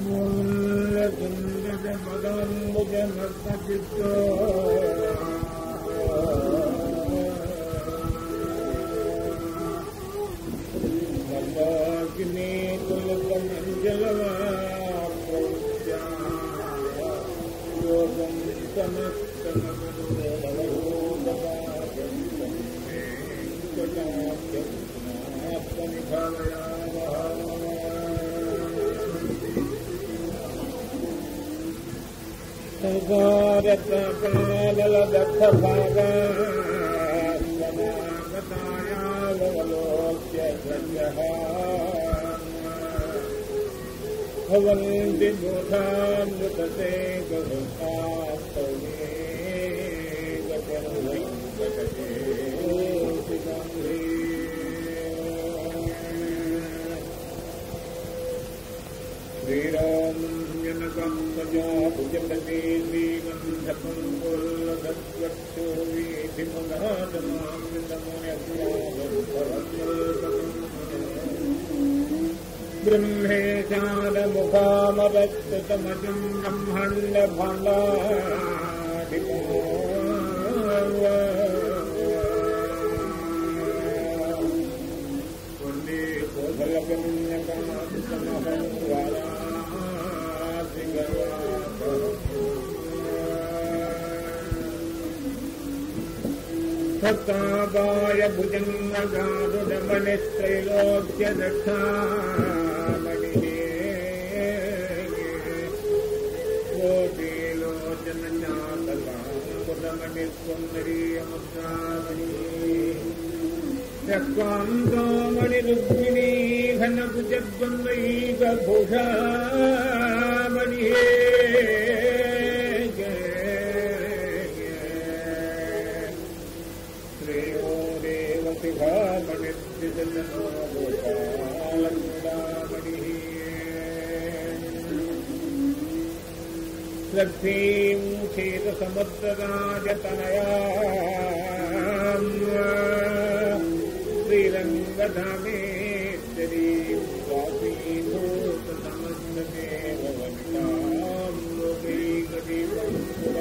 भवन्ति बोधामृतते गहुतास्तवे गतर्वैकटे श्रीरामजनकं प्रजा भुजपते श्रीगन्धपुल्लधत्वक्षो वीथिमगादमामितमोयग्रामम् ब्रह्मेशादमुखामरस्तमजम् ब्रह्मण्डभाण्डाधिपो वन्दे कोसलकन्यकामहं सत्तापाय भुजङ्गगारुडमणित्रैलोक्य दक्षामणिः चक्वान्तमणिरुक्मिणी घनकुजद्वन्द्वैकभूषामणिः श्रेयो देवतिभामणिर्दिजनो गोपालङ्गुडामणिः लक्ष्मीं क्षेतसमुद्रराजतनया श्रीरङ्गधामेश्वरीं स्वामीभूतसमस्तदेव वनितां लोकैकदीपं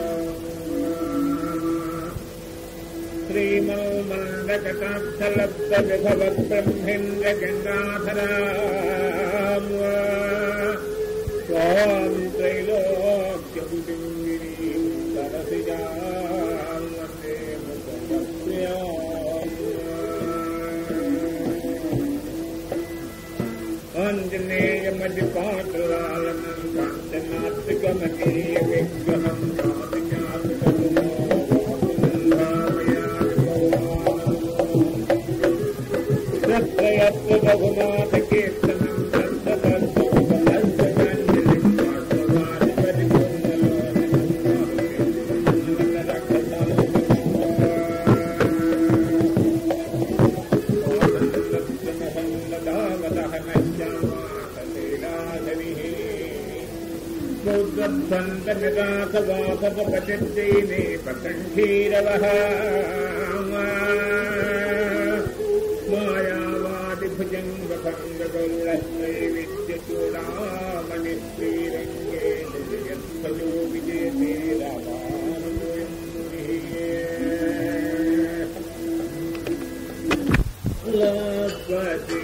श्रीमन्मन्दकटाक्षलब्धविभवब्रह्मेन्द्रगङ्गाधरा त्वां त्रैलोक्यभुजङ्गिरीं सरसिजां वन्दे मुखमस्या आञ्जनेयमधिपाटलालनं काञ्चनात्रिकमनीय विग्रहं तत्रयत्र रघुनाथकीर्तनं बौद्धन्तनिरासवासपचिद्दैने पतङ्क्षीरवः मायावादिभुजङ्गभङ्गगौरस्मै विद्यचूडामणि श्रीरङ्गे जयत्सयो विजयते रामानुजन्मुनिः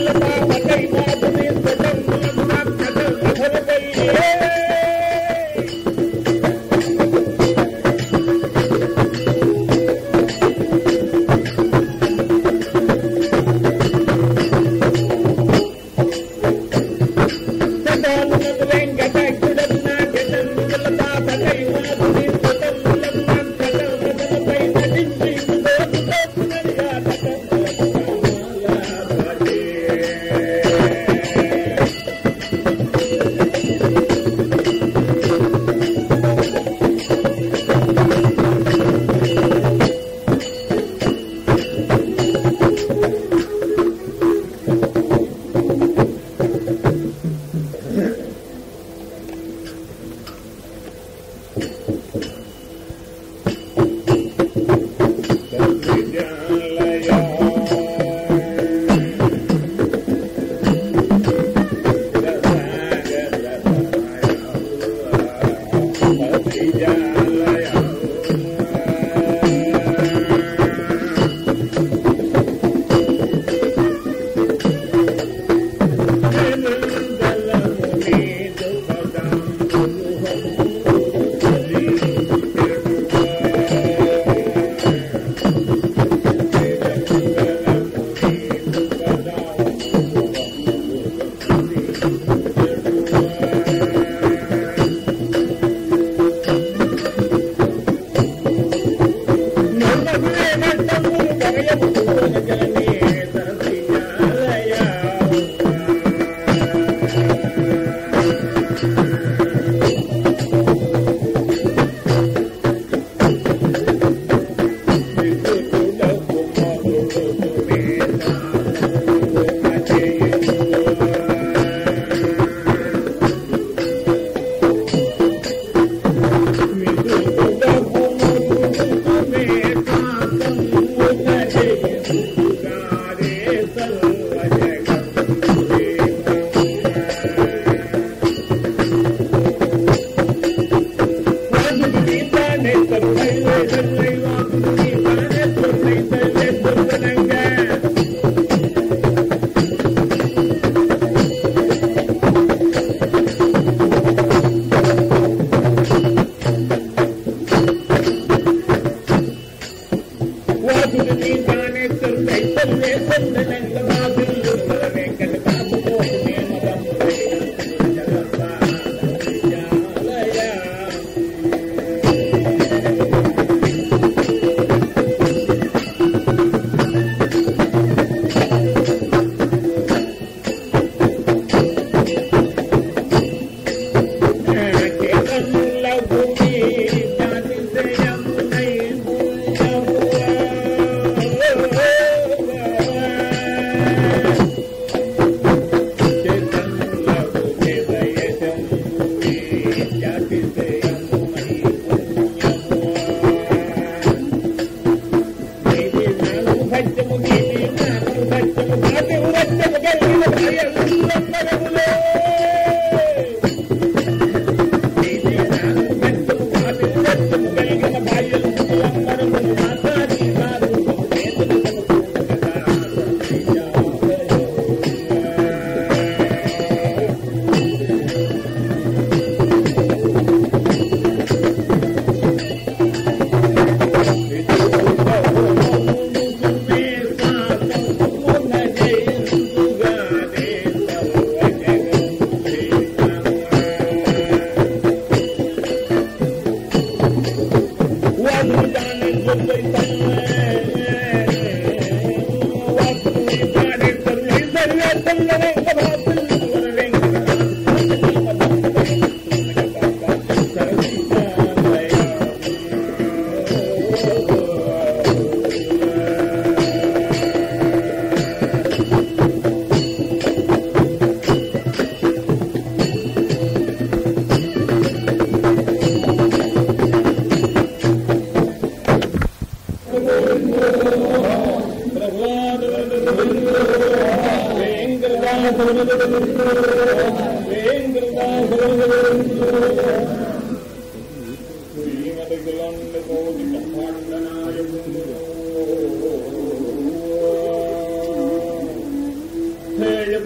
Hey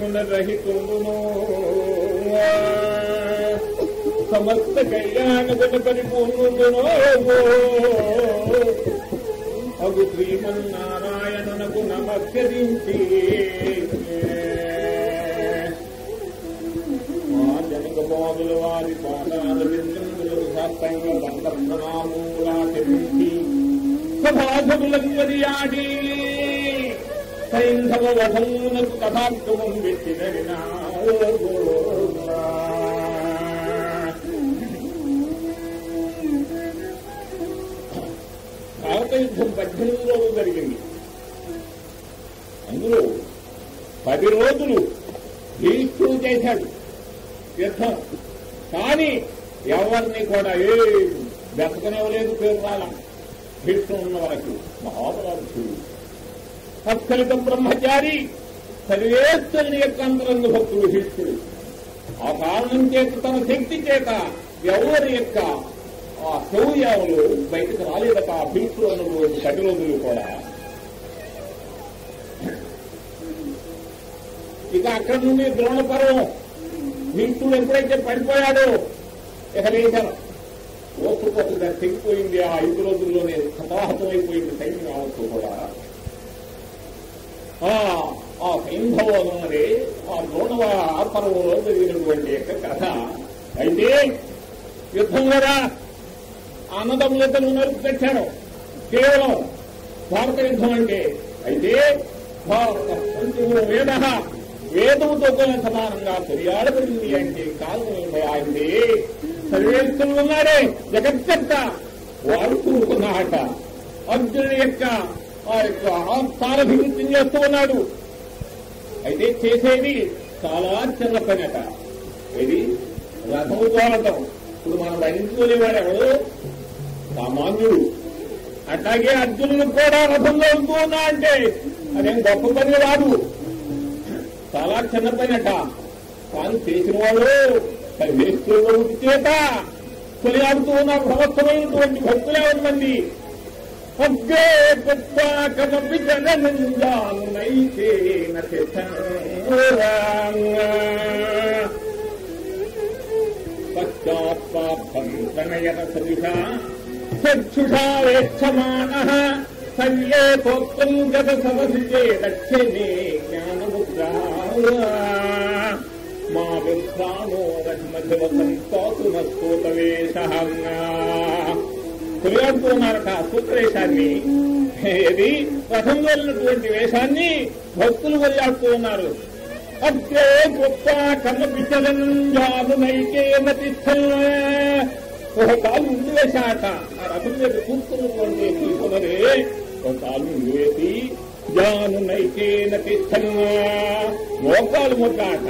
గుణరహితుడును సమస్త కళ్యాణ గుణ పరిపూర్ణుడును అగు శ్రీమన్నారాయణునకు నమస్కరించి మా జనక బాబుల వారి పాదాల బిందులు శాస్త్రంగా దండప్రణామూలాచరించి సభాసములందరియాడి సైంధవ వధమునకు కథార్థమం పెట్టిన భారత యుద్ధం పద్దెనిమిది రోజులు జరిగింది అందులో పది రోజులు భీష్ముడు చేశాడు యుద్ధం కానీ ఎవరిని కూడా ఏ బతకనవలేదు పేరు రాల భీష్ముడు ఉన్న వరకు మహాపరాధుడు సత్కలిత బ్రహ్మచారి సర్వేశ్వరుని యొక్క అంతరంగ భక్తుడు భీష్ముడు ఆ కారణం చేత తన శక్తి చేత ఎవరి యొక్క ఆ శౌర్యాలు బయటకు రాలేదట ఆ భీష్ముడు అన్నటువంటి పది రోజులు కూడా ఇక అక్కడి నుండి ద్రోణ పర్వం భీష్ముడు ఎప్పుడైతే పడిపోయాడో ఇక లేచారు ఓసుకొట్టుగా తెగిపోయింది ఆ ఐదు రోజుల్లోనే సమాహతమైపోయింది సైన్యం కావచ్చు కూడా ఆ ఆ సైంధవం ఉన్నది ఆ ద్రోణవ పర్వంలో జరిగినటువంటి యొక్క కథ అయితే యుద్ధం కదా అన్నదమ్ములతో నరుపు తెచ్చారు కేవలం భారత యుద్ధం అంటే అయితే భారత పంచములు వేద వేదముతో కూడా సమానంగా కొనియాడబడింది అంటే కాలం అంటే సర్వేశ్వరులు ఉన్నారే జగత్కర్త వాడు కూరుకున్నాట అర్జునుడి యొక్క ఆ యొక్క ఆస్థానభివృద్ధి చేస్తూ ఉన్నాడు అయితే చేసేది చాలా చిన్న పని అట ఇది రథము తోలటం ఇప్పుడు మనం భరించుకునేవాడు ఎవడు సామాన్యుడు అట్లాగే అర్జునుడు కూడా రథంలో ఉంటూ ఉన్నా అంటే అదేం గొప్ప పని రాదు చాలా చిన్న పని అట కానీ చేసిన వాళ్ళు సర్వేశ్వరుడు చేత కొనియాడుతూ ఉన్న సమస్తమైనటువంటి భక్తులే మంది అగ్గే పుష్పాకమపి జగనంజానైతేన పశ్చాత్పార్థం ప్రణయన సదిషా చక్షుషా వేక్షమాణ సవ్యే పోక్తం గత సదసి చేదక్షిణే జ్ఞానముద్రా మా విభ్రామో రథమధివసంతోతుమస్తోతవేషహంగా కొనియాడుతున్నారట సూత్రవేషాన్ని ఇది రథంలో ఉన్నటువంటి వేషాన్ని భక్తులు కొనియాడుతూ ఉన్నారు అగ్రే గొప్ప కన్నపిచ్చలను నైకేమతి ఒక కాలు ముందు వేశాట ఆ రథం మీద కూర్చున్నటువంటి తీసుకున్నదే ఒక కాలు ముందు వేసి జాను నైకేన మోకాలు మొక్కాట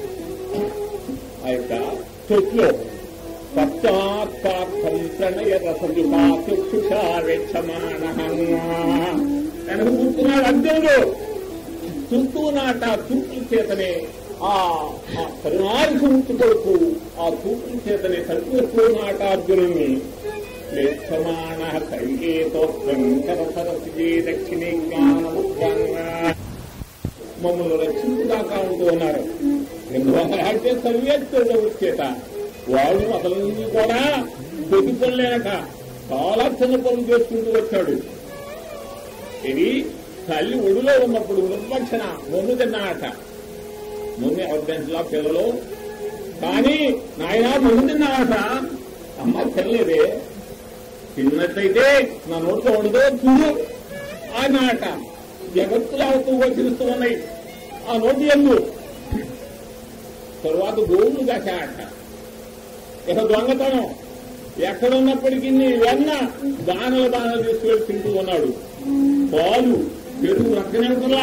ఆ యొక్క చెట్లు పశ్చాత్పార్థం ప్రణయ రసజుమా చక్షుషా వెచ్చమాన వెనక కూర్చున్నాడు అర్జునుడు చుట్టూ నాట చూపుల చేతనే ఆ కరుణారి సూక్తి కొడుకు ఆ చూపుల చేతనే సర్వేస్తూ నాట అర్జునుణ్ణి లేక్షమాణ సంకేతోత్వం కర సరస్వతి దక్షిణీ జ్ఞానముద్రంగా మమ్మల్ని రక్షించుదాకా ఉంటూ ఉన్నారు ఎందువల్ల అంటే సర్వేశ్వరుడు వచ్చేట వాడు అసలు నుంచి కూడా కొద్ది పనులేనట చాలా చిన్న పనులు చేసుకుంటూ వచ్చాడు ఇది తల్లి ఒడిలో ఉన్నప్పుడు నిర్లక్షణ మొన్ను తిన్నాట మొన్ను అవద్దంట్లా పిల్లలు కానీ నాయన మొన్ను తిన్నాట అమ్మ తినలేదే తిన్నట్టయితే నా నోట్లో ఉండదో చూడు ఆ మాట జగత్తులు అవుతూ వచ్చిస్తూ ఉన్నాయి ఆ నోటి ఎందు తరువాత గోవులు కాశాట ఇక దొంగతనం ఎక్కడున్నప్పటికీ వెన్న దానల దానలు తీసుకెళ్లి తింటూ ఉన్నాడు పాలు పెరుగు రక్కనెంతలా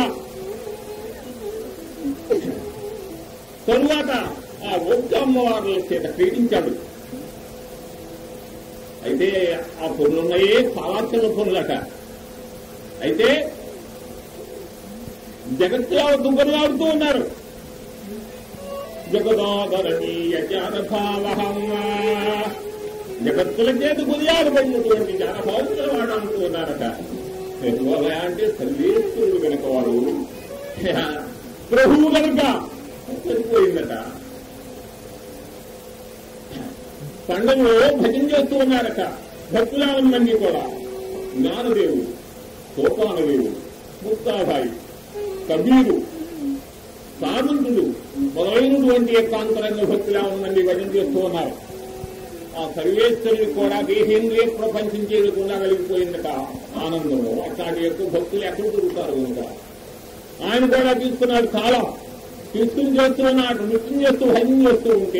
తరువాత ఆ ఒక్క అమ్మవార్ల చేత క్రీడించాడు అయితే ఆ పనులున్నాయే చాలా చిన్న పనులట అయితే జగత్తులో దుబ్బలాడుతూ ఉన్నారు జగదాదరణీయ జ్ఞానభావం జగత్తుల చేతి గురియాడబడినటువంటి జ్ఞానభావంతో వాడు అంటూ ఉన్నారట ఎందువల్ల అంటే సర్వేశ్వరుడు కనుక వాడు ప్రభువు కనుక మండలంలో భజన చేస్తూ ఉన్నారట భక్తులావన మంది కూడా జ్ఞానదేవుడు సోపానదేవుడు ముక్తాబాయి కబీరు సామంతుడు మొదలైనటువంటి యొక్క అంతరంగ భక్తులావన మంది భజన చేస్తూ ఉన్నారు ఆ సర్వేశ్వరుడికి కూడా దేహేంద్రియ ప్రపంచం చేయకుండా కలిగిపోయిందట ఆనందము అట్లాంటి యొక్క భక్తులు ఎక్కడ దొరుకుతారు కనుక ఆయన కూడా తీసుకున్నాడు చాలా తీసుకుని చేస్తూ ఉన్నాడు నృత్యం చేస్తూ భజన చేస్తూ ఉంటే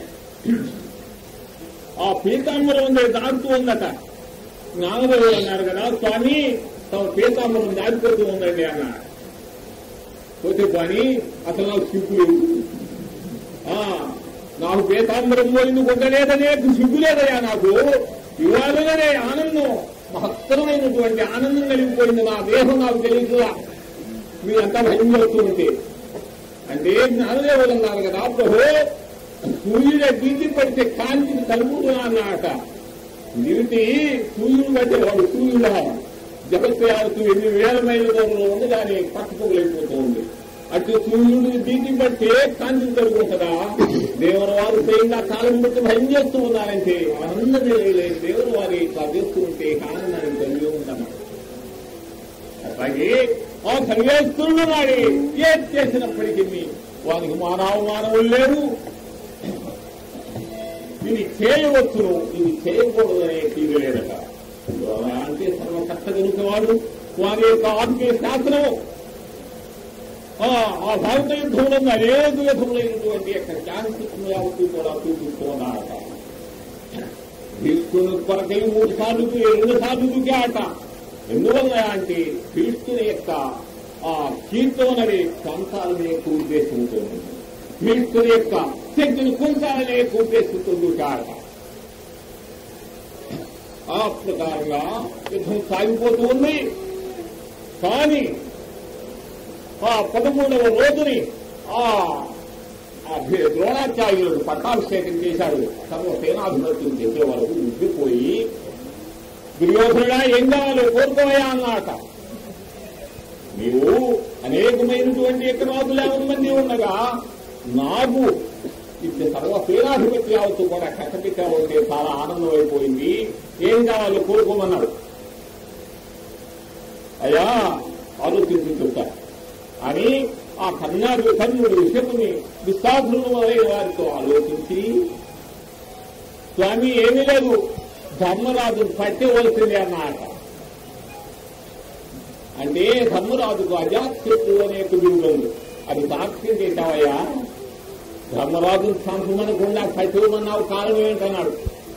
ఆ పీతాంబరం ఉంది దాటుతూ ఉందట నాగదేవుడు అన్నారు కదా స్వామి తమ పీతాంబరం దాటిపోతూ ఉందండి అన్నాడు పోతే పని అసలు నాకు సిగ్గులు ఆ, నాకు పీతాంబరం పోయింది కొట్టలేదనే సిగ్గు లేదయ్యా నాకు ఇవాళనే ఆనందం మహత్తరమైనటువంటి ఆనందం కలిగిపోయింది నా దేహం నాకు తెలియదురా మీరంతా భయం చేస్తూ ఉంటే అంటే జ్ఞానదేవులు అన్నారు కదా ప్రభు సూర్యుడు దీనికి పడితే కాంతిని కలుగుతున్నా అన్నమాట నిలిటి సూర్యుడు పడితే వాడు సూర్యుడు జగత్తు యావత్తు ఎన్ని వేల మైళ్ళ దూరంలో ఉంది దాని పట్టుకోలేకపోతూ ఉంది అటు సూర్యుడు దీనికి పడితే కాంతిని కలుగుతుందా దేవుని వారు స్వయంగా కాలం బట్టి భయం చేస్తూ ఉన్నారంటే ఆనందమే లేదు దేవుని వారి చేస్తూ ఉంటే ఆనందాన్ని కలిగి ఉంటాను అట్లాగే ఆ సర్వేశ్వరుడు వాడి ఏం చేసినప్పటికీ వానికి మానవ మానవులు లేరు ఇది చేయవచ్చును ఇది చేయకూడదనే తీరు లేదట అంటే సర్వకర్త వాడు వారి యొక్క ఆత్మీయ శాస్త్రము ఆ ఆ భారత యుద్ధంలో అనేక విధములైనటువంటి యొక్క శాంతిత్వం యావత్తు కూడా చూపిస్తూ ఉన్నారట క్రీస్తుని కొరకై మూడు సార్లు రెండు సార్లు దుకాట ఎందువల్ల అంటే క్రీస్తుని యొక్క ఆ కీర్తన అనే ప్రాంతాలనే యొక్క ఉద్దేశంతో ఉంది. క్రీస్తుని యొక్క శక్తిని కుంచాలనే యొక్క ఉద్దేశంతో దుకాట ఆ ప్రకారంగా యుద్ధం సాగిపోతూ ఉంది కానీ ఆ పదమూడవ రోజుని ఆ ఆ భీ- ద్రోణాచార్యుడు పట్టాభిషేకం చేశాడు సర్వ సేనాధిపత్యం చేసే వరకు ఉద్దిపోయి దుర్యోధనుడా ఏం కావాలో కోరుకోవయా అన్నమాట నీవు అనేకమైనటువంటి ఎకరాదులు యాభై మంది ఉండగా నాకు ఇప్పుడు సర్వ సేనాధిపతి యావత్తు కూడా కట్టబెట్టావంటే చాలా ఆనందం అయిపోయింది ఏం కావాలో కోరుకోమన్నాడు అయ్యా ఆలోచించి చెప్తా అని ఆ కన్యాడు కన్నుడు విషపుని దుస్సాధులు మొదలైన వారితో ఆలోచించి స్వామి ఏమీ లేదు ధర్మరాజు పట్టవలసింది అన్నమాట అంటే ధర్మరాజుకు అజాత్శత్రువు అనే బిరుదు ఉంది అది సాక్ష్యం చేశావయ్యా ధర్మరాజును చంపమనకుండా పట్టవమన్నావు కాలం ఏంటన్నాడు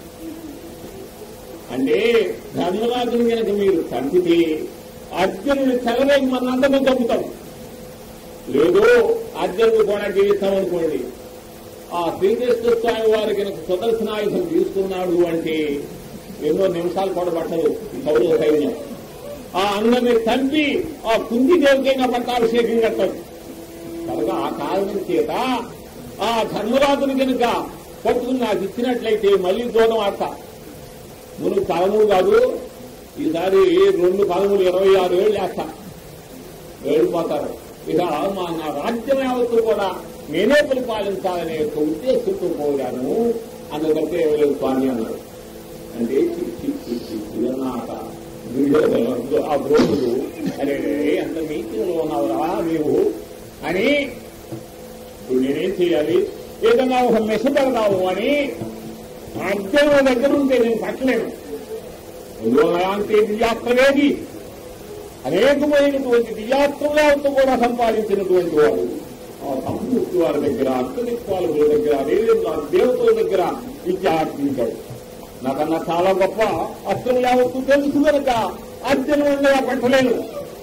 అంటే ధర్మరాజుని కనుక మీరు చంపితే అర్జునుడు చెలరేగి మన అందరం చంపుతాం లేదు అర్జునుడు కూడా జీవిస్తామనుకోండి ఆ శ్రీకృష్ణ స్వామి వారి కనుక సుదర్శనాయుధం తీసుకున్నాడు అంటే ఎన్నో నిమిషాలు కూడా పట్టదు ఈ కౌరవ సైన్యం ఆ అందరిని చంపి ఆ కుంది దేవకైనా పట్టాభిషేకం కట్టాడు కనుక ఆ కారణం చేత ఆ ధర్మరాజుని కనుక పట్టుకుని నాకు ఇచ్చినట్లయితే మళ్ళీ దూరం ఆడతా నువ్వు పదమూడు కాదు ఈసారి రెండు పదమూడు ఇరవై ఆరు ఏళ్ళు వేస్తా వెళ్ళిపోతారు ఇక మా నా రాజ్యం యావత్తు కూడా నేనే పరిపాలించాలనే యొక్క ఉద్దేశంతో పోయాను అందుకంటే ఎవరు స్వామి అన్నాడు అంటే చి- చి- చి- చి- చి అన్నాక దుర్యోధనుడు, ఆ ద్రోణుడు అరే ఎంత మీటింగ్లో ఉన్నావురా నీవు అని ఇప్పుడు నేనేం చేయాలి ఏదన్నా ఒక మెస పెడదాము అని అర్జునుల దగ్గర ఉంటే నేను పట్టలేను ఎందువల్ల అంటే దివ్యాస్త్రవేది అనేకమైనటువంటి దివ్యాస్త్రములతో కూడా సంపాదించినటువంటి వాడు ఆ సంస్కృతి వారి దగ్గర అర్థదిక్పాలకుల దగ్గర దేవేంద్ర దేవతల దగ్గర విద్యార్థించాడు నాకన్నా చాలా గొప్ప అస్త్రములు యావత్తు తెలుసు కనుక అర్జునుడిగా పట్టలేను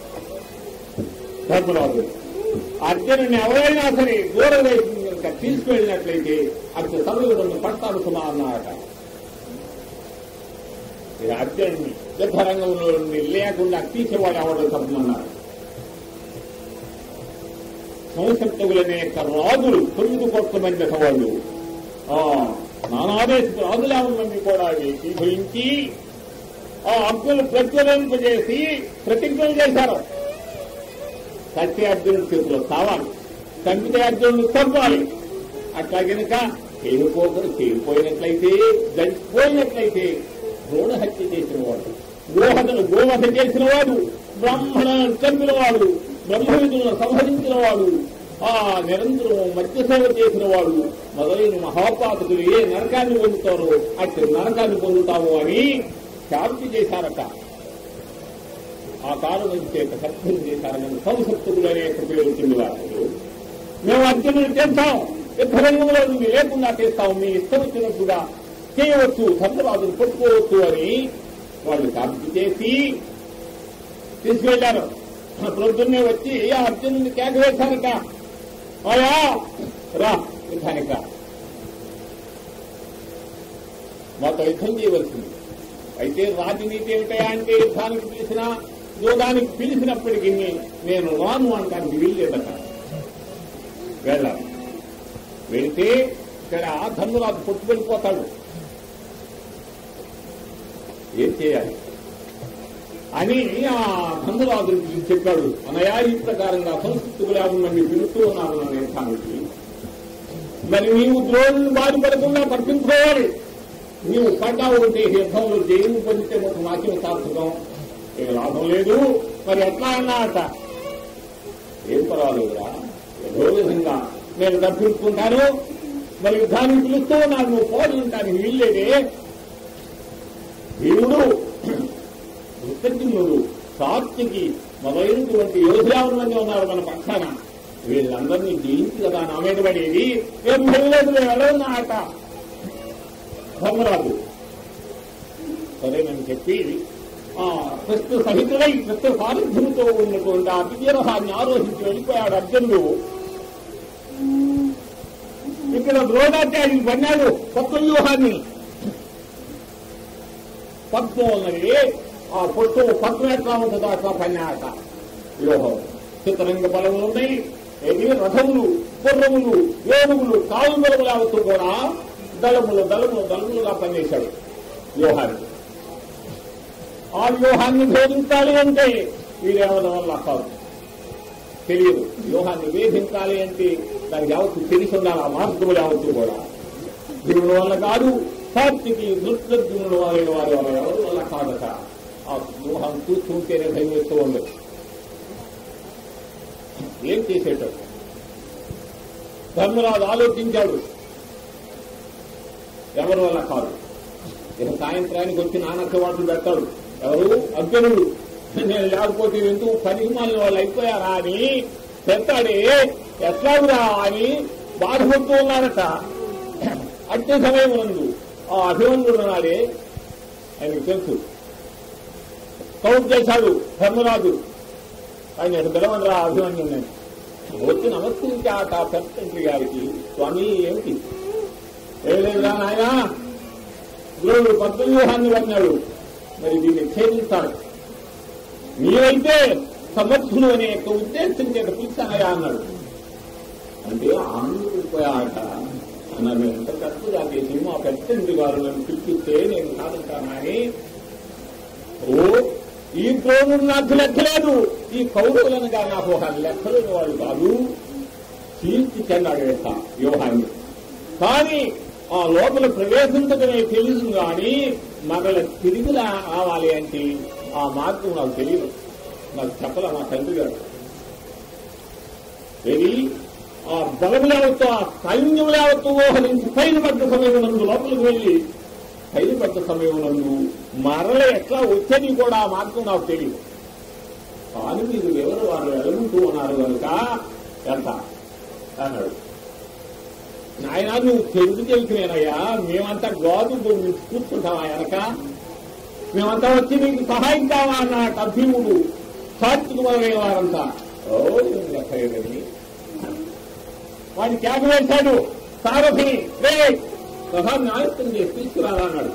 ధర్మరాజు అర్జునుడిని ఎవరైనా సరే దూరం వైపు కనుక తీసుకువెళ్ళినట్లయితే అక్కడ సమయంలో పడతాను సుమా అన్నారట ఈ అర్జునుడిని యుద్ధరంగంలో నుండి లేకుండా తీసేవాడు ఎవరు తప్పమన్నారు సంసప్తగులనే యొక్క రాజులు తొమ్మిది కోట్ల మంది వాళ్ళు ఆ నానాదేశపు రాజుల మంది కూడా స్వీకరించి ఆ అర్జును ప్రజ్వలింపజేసి ప్రతిజ్ఞలు చేశారు సత్య అర్జునుడి చేతిలో కావాలి చంపితే అర్జునుడు చంపాలి అట్లా కనుక చేయకపోతే చేయకపోయినట్లయితే గడిచిపోయినట్లయితే భ్రూణ హత్య చేసిన వాడు గోహతను గోవధ చేసిన వాడు బ్రాహ్మణులను చంపిన వాడు బ్రహ్మవిధులను సంహరించిన వాడు ఆ నిరంతరం మధ్య సేవ చేసిన వాడు మొదలైన మహాపాతకులు ఏ నరకాన్ని పొందుతారో అట్టి నరకాన్ని పొందుతాము అని శాంతి చేశారట ఆ కారణం చేత సత్యం చేశారని సంసప్తులు అనే పేరు వచ్చింది వారు మేము అర్జునుడు చేస్తాం యుద్ధరంగంలో నుండి లేకుండా చేస్తాం మీ ఇష్టం వచ్చినట్టుగా చేయవచ్చు ధర్మరాజును పట్టుకోవచ్చు అని వాళ్ళు శాంతి చేసి తీసుకెళ్లారు ప్రొద్దున్నే వచ్చి ఆ అర్జునుడిని కేక వేశారట ఆయా రా యుద్ధానికి రా మాతో యుద్ధం చేయవలసింది అయితే రాజనీతి ఏమిటయా అంటే యుద్ధానికి పిలిచిన యోగానికి పిలిచినప్పటికీ నేను రాను అంటానికి వీల్లేదట వెళ్ళాలి వెళితే ఇక్కడ ధర్మరాజు పొట్టు వెళ్ళిపోతాడు ఏం చేయాలి అని ఆ ధర్మరాజు చెప్పాడు అనయా ఈ ప్రకారంగా సంస్కృతులు ఉందని పిలుస్తూ ఉన్నారు నా యుద్ధానికి మరి నీవు ద్రోణుని బాధ పడకుండా పట్టించుకోవాలి నీవు పడ్డావు ఉంటే యుద్ధంలో జైలు పొందితే మాకు నాకేం సార్థకం ఏం లాభం లేదు మరి ఎట్లా అన్నాట ఏం పర్వాలేదురా ఏదో విధంగా నేను తప్పించుకుంటాను మరి యుద్ధానికి పిలుస్తూ ఉన్నాను నువ్వు పోలుంటానికి వీల్లేదే వీరుడు కృతజ్ఞుడు సాత్వికి మొదలైనటువంటి యోధులు మంది ఉన్నారు మన పక్షాన వీళ్ళందరినీ జయించి కదా నా మీద పడేది ఏం భయలేదు వెళ్ళవున్నా ఆట ధర్మరాజు సరేనని చెప్పి ఆ కృష్ణ సహితుడై కృష్ణ సారథ్యంతో ఉన్నటువంటి ఆ విజయరహాన్ని ఆరోహించి వెళ్ళిపోయాడు అర్జునుడు ఇక్కడ ద్రోణాచార్యులు పన్నాడు కొత్త వ్యూహాన్ని పద్మం ఉన్నది ఆ పొట్టు పద్మం ఎట్లా ఉంటుందో అట్లా పన్నాట వ్యూహం చిత్రంగ బలములు ఉన్నాయి ఏది రథములు గుర్రములు ఏనుగులు కాలు బలములు అవుతూ కూడా దళములు దళములు దళములుగా పనిచేశాడు వ్యూహాన్ని ఆ వ్యూహాన్ని భేదించాలి అంటే వీరేమడం వల్ల కాదు తెలియదు వ్యూహాన్ని వేధించాలి అంటే దానికి యావత్తు తెలిసి ఉండాలి ఆ మార్గములు యావత్తు కూడా దేవుని వల్ల కాదు సాత్వికి దుర్గద్యునుడు అయిన వారి వల్ల ఎవరి వల్ల కాదట ఆ వ్యూహం చూస్తుంటేనే భయం వేస్తూ ఉండదు ఏం చేసేటట్టు ధర్మరాజు ఆలోచించాడు ఎవరి వల్ల కాదు ఇక సాయంత్రానికి వచ్చి నానక్క వాటిని పెడతాడు ఎవరు అర్జునుడు నేను లేకపోతే ఎందుకు పనికి మాలిన వాళ్ళు అయిపోయారా అని పెడతాడే ఎట్లాగురా అని బాధపడుతూ ఉన్నాడట అట్టి సమయం నందు ఆ అభిమన్యుడు ఉన్నాడే ఆయనకు తెలుసు కౌంట్ చేశాడు ధర్మరాజు ఆయన పిలవనరా అభిమన్యుడిని వచ్చి నమస్కరించాట పెద్దంటి గారికి స్వామి ఏమిటి ఏం లేదురా నాయన గురువుడు కొత్త వ్యూహాన్ని పడినాడు మరి దీన్ని ఛేదిస్తాడు నీవైతే సమర్థులు అనే యొక్క ఉద్దేశం చేత పిలిచానయా అన్నాడు అంటే ఆనందపడిపోయాట అన్నాడు నేను ఎంత కరెక్ట్గా చేసి మా పెద్దంటి గారు నన్ను పిలిపిస్తే నేను కాదంటానని ఓ ఈ ద్రోణుడు నాకు లెక్కలేదు ఈ కౌరవులనగా నాకు ఒక లెక్కలేని వాళ్ళు కాదు చీల్చి చెన్నాడు యొక్క వ్యూహాన్ని కానీ ఆ లోపల ప్రవేశించడమే తెలియదు కానీ మరల తిరిగి రావాలి అంటే ఆ మార్గం నాకు తెలియదు నాకు చెప్పలే మా తండ్రి గారు ఏది ఆ బలము లేవత్తు ఆ సైన్యం లేవత్తు ఊహరించి పైన పడ్డ సమయం నందు లోపలికి వెళ్ళి పైన పడ్డ సమయం నందు మరల ఎట్లా వచ్చేది కూడా ఆ మార్గం నాకు తెలియదు కానీ మీరు ఎవరు వారు ఎలుగుతూ ఉన్నారు కనుక ఎంత అన్నాడు నాయన నువ్వు తెలుగు తెలిసినేనయ్యా మేమంతా గాజు భూమి కూర్చుంటావా వెనక మేమంతా వచ్చి నీకు సహాయం కావా అన్నట్టు అభీముడు సాత్విక మొదలైన వారంతా ఓ లెక్కలేదని వాడిని కేక వేశాడు సారథిని రే సహాన్ని ఆయుత్తం చేసి తీసుకురారా అన్నాడు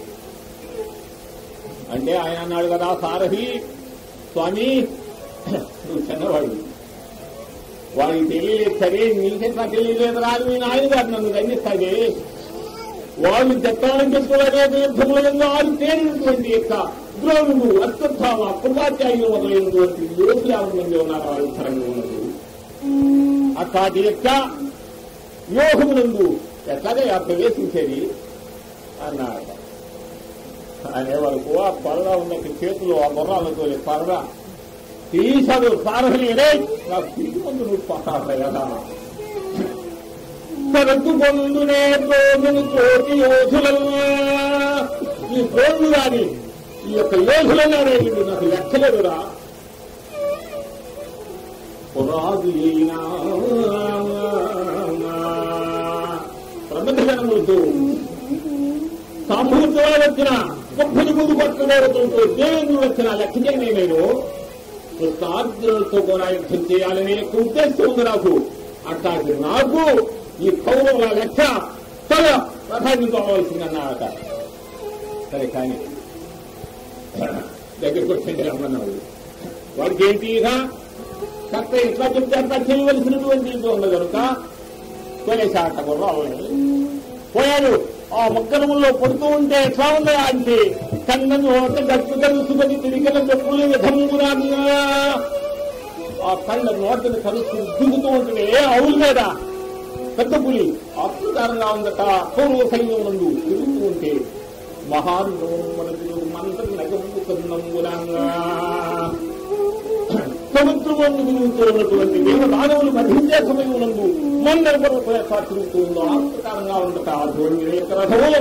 అంటే ఆయన అన్నాడు కదా సారథి స్వామి నువ్వు చిన్నవాడు వాడికి తెలియలేదు సరే నీకెట్లా తెలియలేదు రాదు మీ నాయన గారు నన్ను దండిస్తాడే వాళ్ళు చెప్తామని చెప్తున్నారు యుద్ధములలో ఆరు తేలినటువంటి యొక్క ద్రోణుడు అశ్వత్థామ కృపాచార్యులు మొదలైనటువంటి యోగులు యాభై మంది ఉన్నారు ఆ యుద్ధరంగం ఉన్నది అట్లాంటి యొక్క వ్యూహమునందు ఎట్లాగా ప్రవేశించేది అన్నాడు అనే వరకు ఆ పరద ఉన్న చేతిలో ఆ గుర్రాలతో పరద తీశాడు సారథి రే నాకు తీసి ముందు నువ్వు పట్టాలి కదా సరకు పొందునే రోజులు కోటి యోధులన్నా ఈ రోజు గాని ఈ యొక్క యోధులన్నారే ఇది నాకు లెక్కలేదురా పురాది అయినా ప్రబంధనములతో సామూహికంగా వచ్చిన గొప్పది ముందు పట్టుకోవడంతో దేవుడు వచ్చిన లెక్కనే నేను కృష్ణార్జునులతో కూడా యుద్ధం చేయాలనే యొక్క ఉద్దేశం ఉంది నాకు అట్లాంటి నాకు ఈ కౌరవుల లెక్క చాలా రథాన్ని కావాల్సిందన్నారట సరే కానీ దగ్గరికి వచ్చింది రమ్మన్నాడు వాడికి ఏంటి ఇక కరెక్ట్ ఎట్లా చెప్తే అట్లా చేయవలసినటువంటి ఇది ఉంది కనుక కొనేశాట గుర్రాలని పోయాడు ఆ మొక్కరములో పడుతూ ఉంటే ఎట్లా ఉంది అంటే కన్నను ఒక గట్టు కలుసుకొని తిరిగిన చెప్పులు విధముగా ఆ కళ్ళ నోటిని కలుసుకుని దిగుతూ ఉంటుంది ఏ అవును లేదా పెద్ద పులి అద్భుతంగా ఉందట పూర్వ సైన్యం నందు తిరుగుతూ ఉంటే మహానుభవం మంత్రం నగము కన్నంగులంగా సముద్రమును తిరుగుతున్నటువంటి దేవదానవులు మధించే సమయం నందు మందరపడ తిరుగుతూ ఉందో ఆత్మకారంగా ఉండట ఆ ధోని యొక్క రథము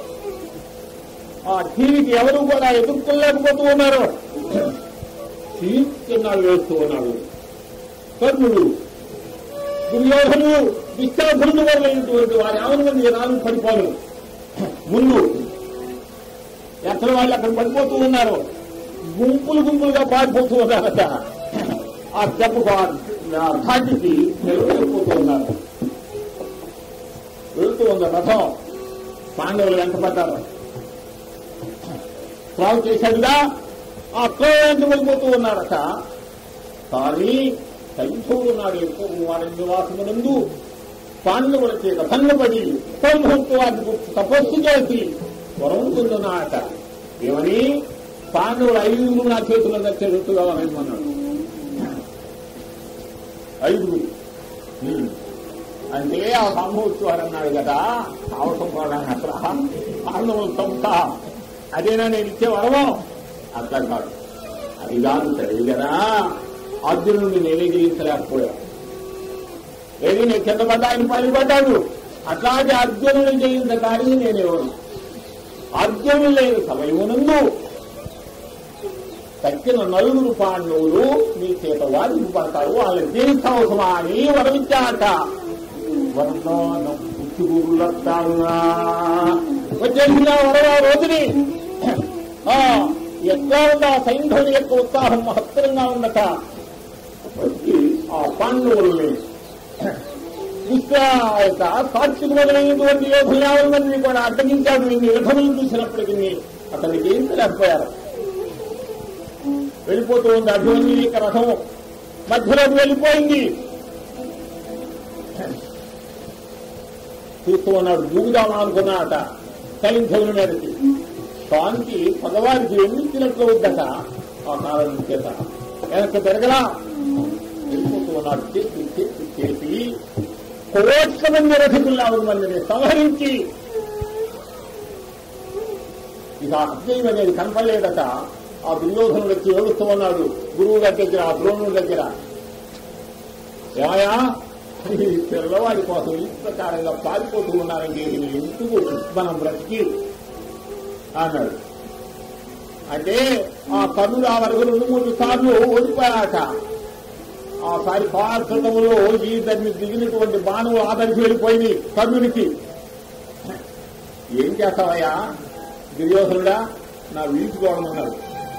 ఆ టీవీకి ఎవరు కూడా ఎదుర్కోలేకపోతూ ఉన్నారు చీస్తున్నాడు వేస్తూ ఉన్నాడు కర్ణుడు దుర్యోధను విశ్వాసులు వరలైనటువంటి వారి ఆనందం నాలుగు పడిపోను ముందు ఎక్కడ వాళ్ళు అక్కడ పడిపోతూ ఉన్నారు గుంపులు గుంపులుగా పారిపోతూ ఉన్నారట ఆ దెబ్బకు ఆ ఘాటికి నిలబడిపోతూ ఉన్నారు వెళుతూ ఉంది రథం పాండవులు వెంట పడ్డారు త్రావు చేశాడుగా ఆ క్రో వెంట వెళ్ళిపోతూ ఉన్నారట కానీ సైంధవుడు నాడు ఎక్కువ వారి నివాసమునందు పాండవుల చేత భంగపడి సంభవంతో తపస్సు చేసి వరం పొందున్నాడట ఏమని పాండవులు ఐదుగురు నా చేతుల్లో నచ్చేటట్టుగా అన్నాడు ఐదుగురు హ్మ్. అంటే ఆ సామూహిత్వారు అన్నాడు కదా అవసరం కూడా అసలు పాండవులు సంస్థ అదేనా నేను ఇచ్చే వరమో అట్లా కాదు అది కాదు సరే కదా అర్జునుడిని నేనే జయించలేకపోయా ఏది నేను కింద పడ్డా ఆయన పని పడ్డాడు అట్లాంటి అర్జునుని జయించడానికి నేనేవాడు అర్జునుడు లేని సమయమునందు తక్కిన నలుగురు పాండవులు మీ చేత వారికి పడతారు వాళ్ళని జయించవసమా అని వరమిచ్చాట వరదానం పుచ్చుగురులత్తాంగా వచ్చేసిన వరవ రోజుని ఆ, ఎట్లా ఉందా సైంధవుని యొక్క ఉత్సాహం మహత్తరంగా ఉండట వచ్చి ఆ పాండవుల్ని విశ్వాయత సాక్షి మొదలైనటువంటి యోధులు యాభై మందిని కూడా అడ్డగించాడు ఇన్ని యుద్ధములు చూసినప్పటికీ అతనికి ఏం లేకపోయారు వెళ్ళిపోతూ ఉంది అభిమన్యు యొక్క రథం మధ్యలోకి వెళ్ళిపోయింది చూస్తూ ఉన్నాడు దూగుదామా అనుకున్నాడట సైంధవుల మీదకి కానికి పగవారికి ఎన్నిచ్చినట్లు వద్దట ఆ కారణం చేత వెనక్కి పెరగలా వెళ్ళిపోతూ ఉన్నాడు చేసి చేసి చేసి కోట్ల మంది రథకులు నాలుగు మందిని సంహరించి ఇక అజ్ఞయం అనేది కనపడలేదట ఆ దుర్యోధనుడు వచ్చి ఏడుస్తూ ఉన్నాడు గురువు గారి దగ్గర ఆ ద్రోణుడి దగ్గర ఏమయ్యా ఈ పిల్లవాడి కోసం ఈ ప్రకారంగా పారిపోతూ ఉన్నారంటే ఇది ఎందుకు మనం బ్రతికి అన్నాడు అంటే ఆ కర్ణుడు ఆ వరకు రెండు మూడు సార్లు ఓడిపోయాట ఆ సారి పార్థములో ఈ దాన్ని దిగినటువంటి బాణం ఆదరించి వెళ్ళిపోయింది కర్ణునికి ఏం చేస్తావయ్యా దుర్యోధనుడా నా వీచుకోవడం అన్నాడు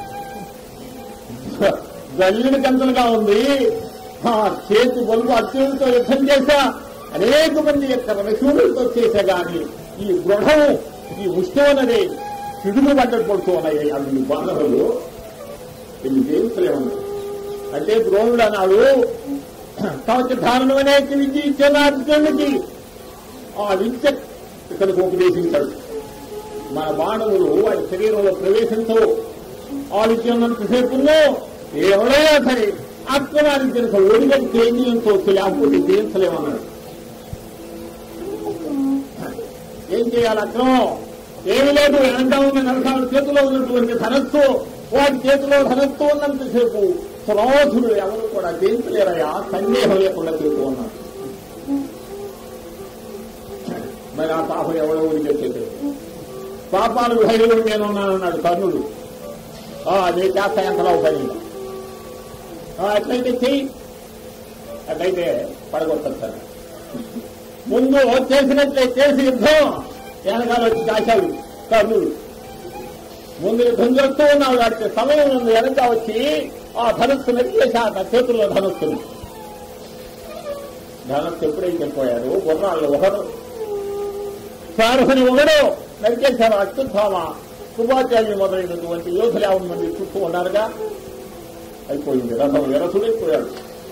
గల్లిని గంతలుగా ఉంది ఆ చేతి బలుపు అత్యులతో యుద్ధం చేశా అనేక మంది యొక్క రసూలతో చేశా గాని ఈ దృఢం ఈ ముష్టం పిడుగు పడ్డట్టు పడుతూ ఉన్నాయి అన్ని బాణములు ఇది జయించలేమన్నారు అంటే ద్రోణుడు అన్నాడు తమకి ధారణం అనేక విద్య ఇచ్చిన అర్జునుడికి ఆ విద్య ఇతనికి ఉపదేశించాడు మన బాణములు వాడి శరీరంలో ప్రవేశించవు ఆ విద్య ఉన్నంతసేపులో ఎవరైనా సరే ఆత్మనానికి తెలుసు ఒడిగడి తేజీయంతో లేకపోతే జయించలేమన్నాడు ఏం చేయాలి అక్రమం ఏమి లేదు వెనక ఉన్న నరకాల చేతిలో ఉన్నటువంటి ధనస్సు వాటి చేతిలో ధనస్సు ఉన్నంతసేపు క్రోధులు ఎవరు కూడా జయించలేరయ్యా సందేహం లేకుండా తిరుగుతూ ఉన్నారు మరి ఆ పాపం ఎవడో ఊరికెచ్చేది పాపాలు భైరవుడు నేనున్నానన్నాడు కర్ణుడు ఆ, నీ చేస్తా ఎంతలో పని ఆ, అట్లయితే చెయ్యి అట్లయితే పడగొట్టదు సార్ ముందు చేసినట్లే చేసి యుద్ధం వెనకాల వచ్చి కాశాడు కర్ణుడు ముందు యుద్ధం చేస్తూ ఉన్నాడు వాడికి సమయం ఉంది వెనక వచ్చి ఆ ధనస్సు నెట్టేశాట చేతుల్లో ధనస్సుని ధనస్సు ఎప్పుడైతే పోయారు గుర్రాళ్ళు ఒకరు సారథుని ఒకడు నరికేశారు అత్యుత్థామ కృపాచార్య మొదలైనటువంటి యోధులు యాభై మంది చుట్టూ ఉన్నారుగా అయిపోయింది రథం విరసుడైపోయాడు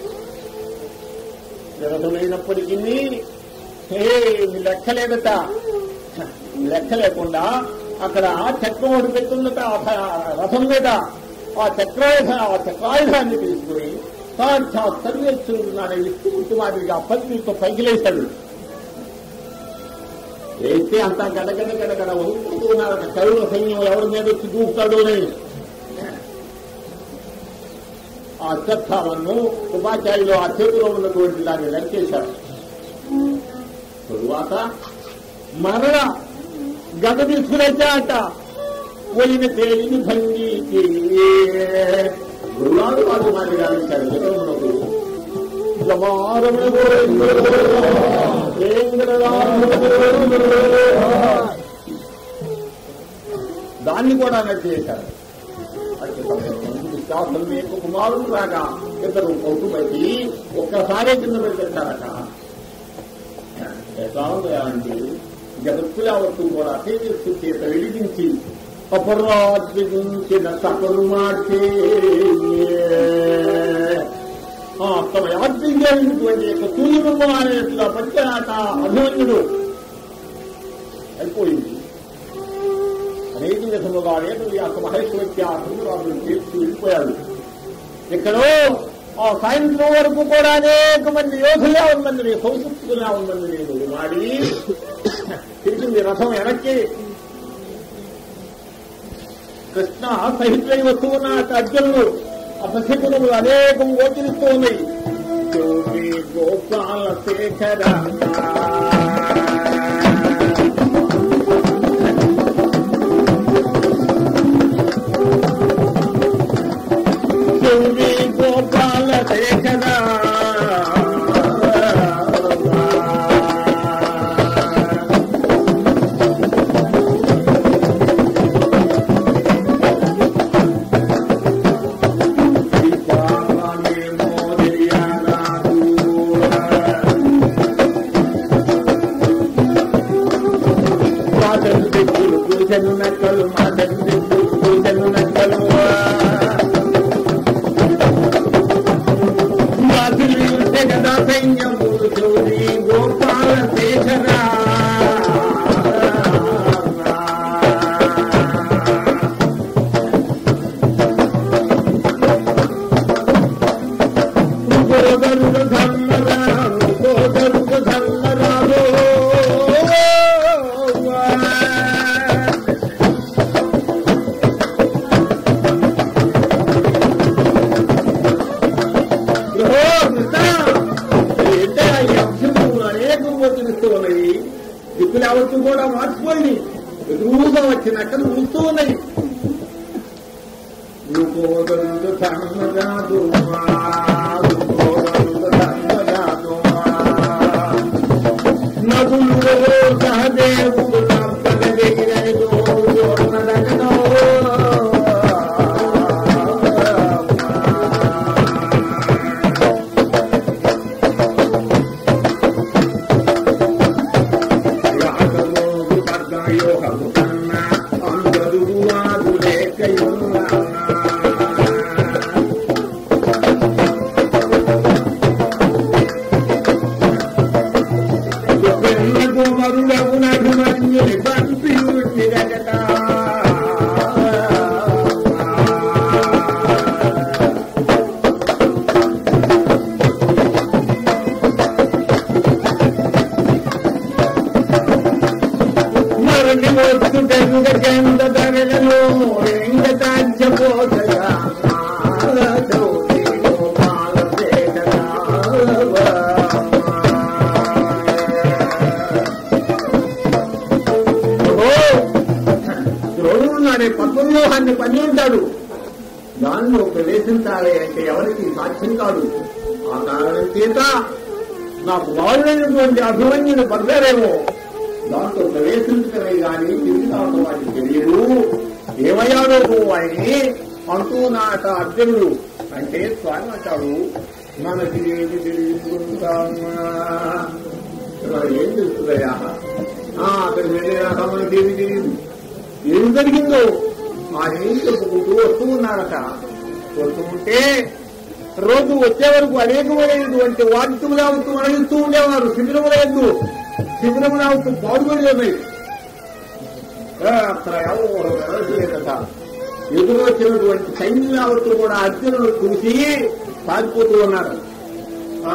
విరసుడైనప్పటికీ ఏమి లెక్కలేదట లెక్క లేకుండా అక్కడ చక్రం ఒకటి పెట్టుందట ఆ భ- రథం మీద ఆ చక్రాయుధ ఆ చక్రాయుధాన్ని తీసుకుని సాక్షాత్ సర్వేశ్వరుడు నానే విష్ణుమూర్తి మాదిరిగా పత్రితో పైకి లేశాడు వేస్తే అంతా గడగడ గడగడ వణుకుతూ ఉన్నారట కరుణ సైన్యం ఎవరి మీద వచ్చి దూకుతాడో అని ఆ అశ్వత్థామను ఉపాధ్యాయులు ఆ చేతిలో ఉన్నటువంటి దాన్ని నరికేశారు తరువాత మరణ గద తీసుకునేచ్చాట పోయిన తేలిని భంగికి గురువాడు వాడు మాది గావించాడు జగన్మునకు జమారమణ దాన్ని కూడా నడిచేశారు శాసనం యొక్క కుమారుడు రాగా ఇద్దరు కౌటుబట్టి ఒక్కసారే కింద పెట్టారట ఎట్లా అంటే జగత్తుల వస్తూ కూడా తేజస్సు చేత వెలిగించి అపరాధించిన సకలు మాటే ఆ, తమ యాత్రికమైనటువంటి యొక్క సూర్యబొమ్మ అనేట్లా పట్టాట అభిమన్యుడు అయిపోయింది అనేక విధముగా అనేక వ్యాస మహేశ్వత్యాసురాజులు చేస్తూ వెళ్ళిపోయాడు ఇక్కడో ఆ సాయంత్రం వరకు కూడా అనేక మంది యోధులు యావన్ మందిని సంసృప్తులు యావన్ మందిని నువ్వు మాడి తిరిగింది రథం వెనక్కి కృష్ణ సహితులై వస్తూ ఉన్న అర్జునుడు అపశకునులు అనేకం గోచరిస్తూ ఉన్నాయి యోగి గోపాల శేఖర యోగి గోపాల శేఖర మాటలు తెచ్చులు పూజలు నక్కలు మాటలు తెచ్చులు పూజలు నక్కలు మాటలు ఉంటే కదా సైన్యం చౌరి గోపాల శేఖరా గోదరుడు ధర్మరాము గోదరుడు ధర్మరాము ఉన్నాయి దిక్కులు అవన్నీ కూడా మార్చిపోయి ఎదురుగా వచ్చినట్టు చూస్తూ ఉన్నాయి రుకోదంత ధర్మజాదు రుకోదంత ధర్మజాదు నదులు సహదేవుడు నప్పగలిగినదో నడకనో రాగమోగు పద్మయోగము కన్నా అందరు వాదు లేకయున్నా గంగ చెంద ధరలను వెంకటాజ్య పోతగా ద్రోణున్నాడే పద్మవ్యూహాన్ని పని ఉంటాడు దానిలో ప్రవేశించాలి అంటే ఎవరికి సాధ్యం కాదు ఆ కారణం చేత నాకు వాళ్ళైనటువంటి అభిమన్యుని పడతారేమో దాంట్లో ప్రవేశించడమే గాని తిరిగి రావడం వాడికి తెలియదు ఏమయ్యాడో వాడిని అంటూ నాట అర్జునుడు అంటే స్వామి అంటాడు మనకి ఏమి తెలియదుకుంటామా ఏం తెలుస్తుందయ్యా ఆ, అక్కడికి వెళ్ళేదాకా మనకి ఏమి తెలియదు ఏం జరిగిందో ఆయన ఏం చెప్పుకుంటూ వస్తూ ఉన్నారట వస్తూ ఉంటే రోజు వచ్చే వరకు అనేకమైనటువంటి వాద్యములు అవుతూ అడుగుతూ ఉండేవారు శిబిరముల ఎందు శిబిరములు అవుతూ పాల్గొని ఉన్నాయి అక్కడ ఎవరు వెళ్ళలేదట ఎదురు వచ్చినటువంటి సైన్యం యావత్తు కూడా అర్జునుడు చూసి పారిపోతూ ఉన్నారు ఆ,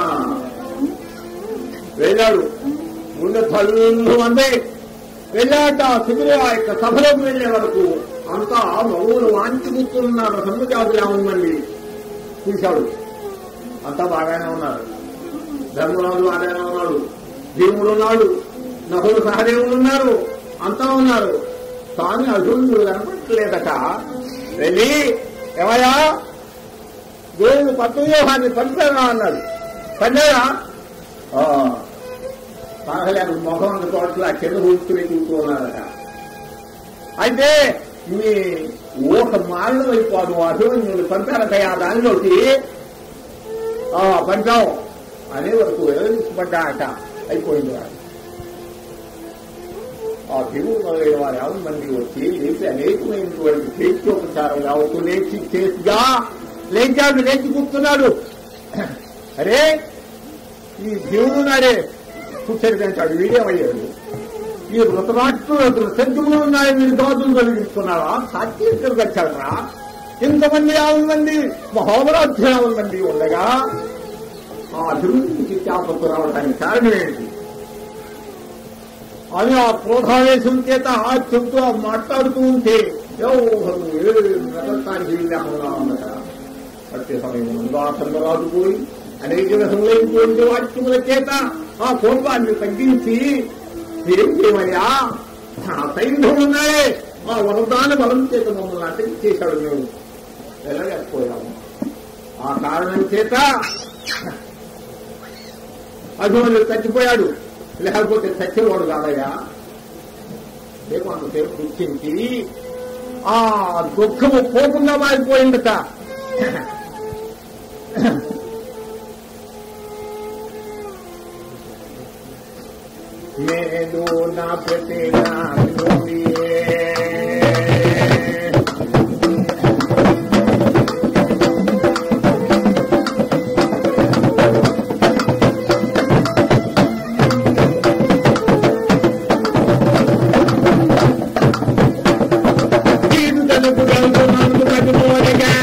వెళ్ళాడు ముందు తల్లు అందే వెళ్ళాట శిబిర ఆ యొక్క సభలోకి వెళ్లే వరకు అంతా మగువులు వాంచి కూర్చున్నారు సముజాతులు ఏముందండి చూశాడు అంతా బాగానే ఉన్నారు ధర్మరాజు బాగానే ఉన్నాడు భీముడు ఉన్నాడు నకులు సహదేవులు ఉన్నారు అంతా ఉన్నారు స్వామి అర్జునుడు కనపడలేదట వెళ్ళి ఏమయ్యా దేవుడు పద్మవ్యూహాన్ని పంచారా అన్నాడు పన్నారా సాగలేక మొహం అంత తోటలా కింద కూర్చుని చూస్తూ ఉన్నారట అయితే మీ ఊహ మారడం అయిపోదు అభిమన్యుడు పంచారటయా దానిలోకి ఆ పంచాం అనే వరకు విరమించబడ్డాట అయిపోయింది వాడు ఆ భీముడు మొదలైన వారు యాభై మంది వచ్చి లేచి అనేకమైనటువంటి చేత్యోపచారం కావచ్చు లేచి చేసిగా లేచాడు లేచి కూర్చున్నాడు అరే ఈ భీముడు నాడే కూర్చొని వీడేమయ్యాడు ఈ ఋతరాష్ట్రులు సంఖ్యములు ఉన్నాయి మీరు దోతులు కలిగిస్తున్నారా సాత్వికులు వచ్చాడరా ఇంతమంది యాభై మంది మహోమరాధ్య యాభై మంది ఉండగా ఆ అభివృద్ధికి జ్ఞాపకం రావడానికి కారణం ఏంటి అని ఆ క్రోధావేశం చేత ఆ చెబుతూ ఆ మాట్లాడుతూ ఉంటే ఎవరు రకటానికి లేకుండా ఉన్నట పట్టే సమయం ఆ చంద్రరాజు పోయి అనేక విధములైనటువంటి వాక్యముల చేత ఆ కోపాన్ని తగ్గించి ఏం చేయమయ్యా ఆ సైన్యం ఉన్నాయే ఆ వరదాన బలం చేత మమ్మల్ని అటెండ్ చేశాడు మేము వెళ్ళలేకపోయాము ఆ కారణం చేత అభిమన్యుడు చచ్చిపోయాడు లేకపోతే చచ్చేవాడు కాదయ్యా రేపు అంతసేపు కూర్చించి ఆ దుఃఖము పోకుండా మారిపోయిందట నేను నా ప్రతి నా తీరు తలుపు గలుపు నన్ను కట్టుకోలేగా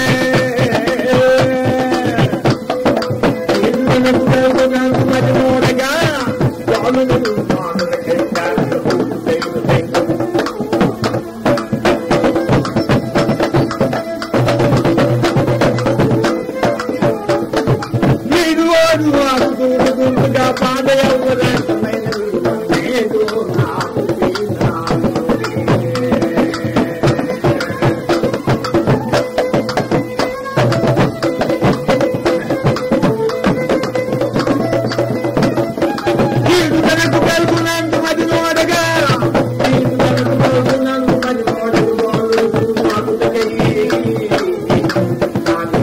తీరు తలుపు గలుపు నన్ను కట్టుకోలేగా స్వాములు స్వాములకే శాంతి పూర్తి చేయుటకు. నీరు వాడు వాడు గుండుగా పాదయవరైన నేను నాకు నాకు కీడు తనకు కలుగునందు మది నోడగా కీడు తనకు కలుగునందు మది నోడగా నాకు తెలియ నాకు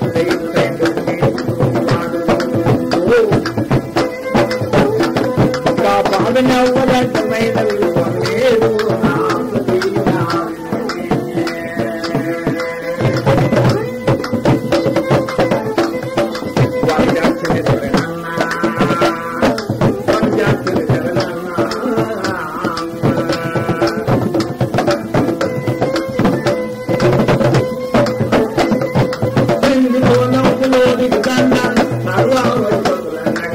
కాపాడనవ్వదమైన లేదు నాకు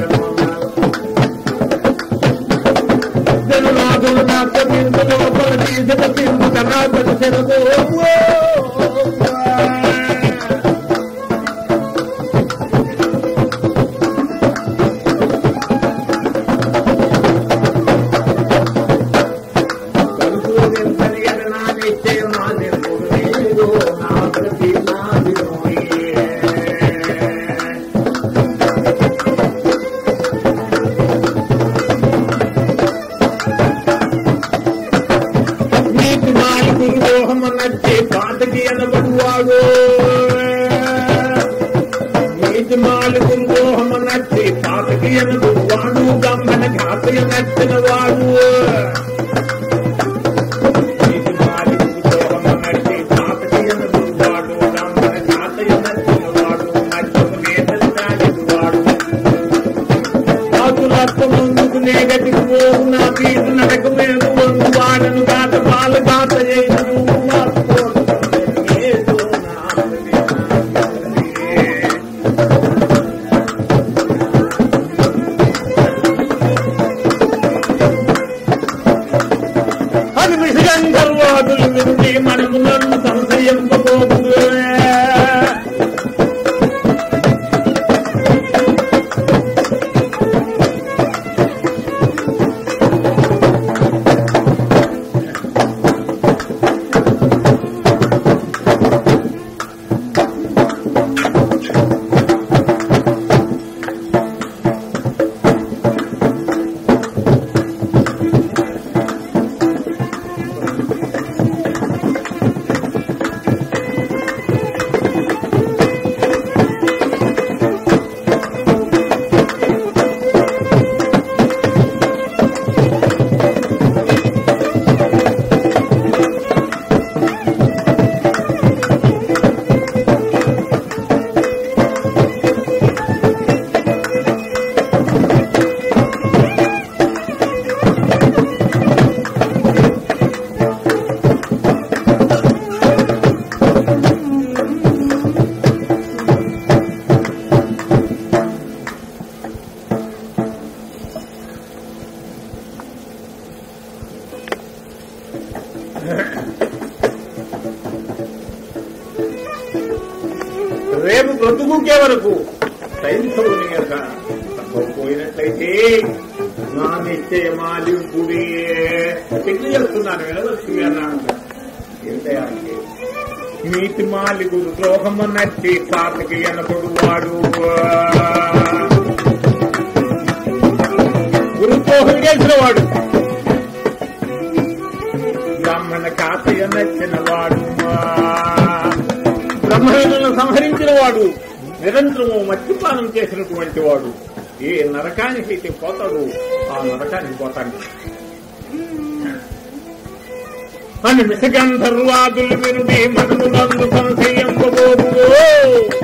జనులాదులు నాకు లోపలి ఈసత సింధు కర్ణాటక శరదో నీకు నాలుగు రోహం నచ్చి పాతకి అనబడువాడు నీకు నాలుగు రోహం నచ్చి పాతకి అనబడువాడు గమ్మన ఘాతయ నచ్చిన వాడు నీకు నాలుగు రోహం నచ్చి పాతకి అనబడువాడు గమ్మన ఘాతయ నచ్చిన వాడు మధ్యము నేతలు వాడు కాకులత్త ముందుకు నేగటికి పోవు నా పీటు నడక మీద వందు వాడను గాత పాలు గాత చేయను అది విషగంధర్వాదులు విరుడి మనకు నన్ను సంశయింపబోదు రేపు బ్రతుకుకే వరకు సైనికుని యొక్క సంభవం పోయినట్లయితే నా నిశ్చయమాలింపుడి ఎట్లు చెప్తున్నాను వినవలసింది అన్నాను ఏంటయ్యా అంటే నీతి మాలిగురు ద్రోహమన్నట్టి తాతకి ఎనబడు వాడు గురుద్రోహం చేసిన వాడు బ్రాహ్మణ కాతయ్య నచ్చిన వాడు బ్రహ్మణులను సంహరించిన వాడు నిరంతరము మద్యపానం చేసినటువంటి వాడు ఏ నరకానికి అయితే పోతాడు ఆ నరకానికి పోతాడు అని మిసగంధర్వాదులు విరుడి మనులు నందు సంశయంబోదు